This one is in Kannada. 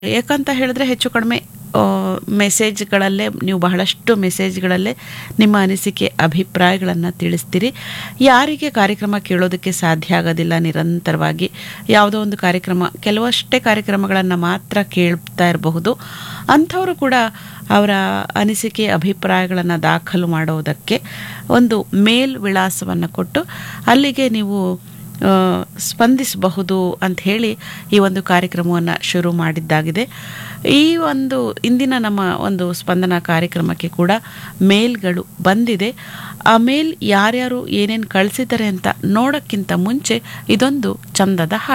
ಯಾಕಂತ ಹೇಳಿದ್ರೆ ಹೆಚ್ಚು ಕಡಿಮೆ ಆ, ಮೆಸೇಜ್ಗಳಲ್ಲೇ ನೀವು ಬಹಳಷ್ಟು ಮೆಸೇಜ್ಗಳಲ್ಲೇ ನಿಮ್ಮ ಅನಿಸಿಕೆ ಅಭಿಪ್ರಾಯಗಳನ್ನು ತಿಳಿಸ್ತೀರಿ ಯಾರಿಗೆ ಕಾರ್ಯಕ್ರಮ ಕೇಳೋದಕ್ಕೆ ಸಾಧ್ಯ ಆಗೋದಿಲ್ಲ ನಿರಂತರವಾಗಿ ಯಾವುದೋ ಒಂದು ಕಾರ್ಯಕ್ರಮ ಕೆಲವಷ್ಟೇ ಕಾರ್ಯಕ್ರಮಗಳನ್ನು ಮಾತ್ರ ಕೇಳ್ತಾ ಇರಬಹುದು ಅಂಥವರು ಕೂಡ ಅವರ ಅನಿಸಿಕೆ ಅಭಿಪ್ರಾಯಗಳನ್ನು ದಾಖಲು ಮಾಡೋದಕ್ಕೆ ಒಂದು ಮೇಲ್ ವಿಳಾಸವನ್ನು ಕೊಟ್ಟು ಅಲ್ಲಿಗೆ ನೀವು ಆ, ಸ್ಪಂದಿಸಬಹುದು ಅಂತ ಹೇಳಿ ಈ ಒಂದು ಕಾರ್ಯಕ್ರಮವನ್ನು ಶುರು ಮಾಡಿದ್ದಾಗಿದೆ ಈ ಒಂದು ಇಂದಿನ ನಮ್ಮ ಒಂದು ಸ್ಪಂದನ ಕಾರ್ಯಕ್ರಮಕ್ಕೆ ಕೂಡ ಮೇಲ್ಗಳು ಬಂದಿದೆ ಆ ಮೇಲ್ ಯಾರ್ಯಾರು ಏನೇನು ಕಳಿಸಿದ್ದಾರೆ ಅಂತ ನೋಡೋಕ್ಕಿಂತ ಮುಂಚೆ ಇದೊಂದು ಚಂದದ ಹಾಡು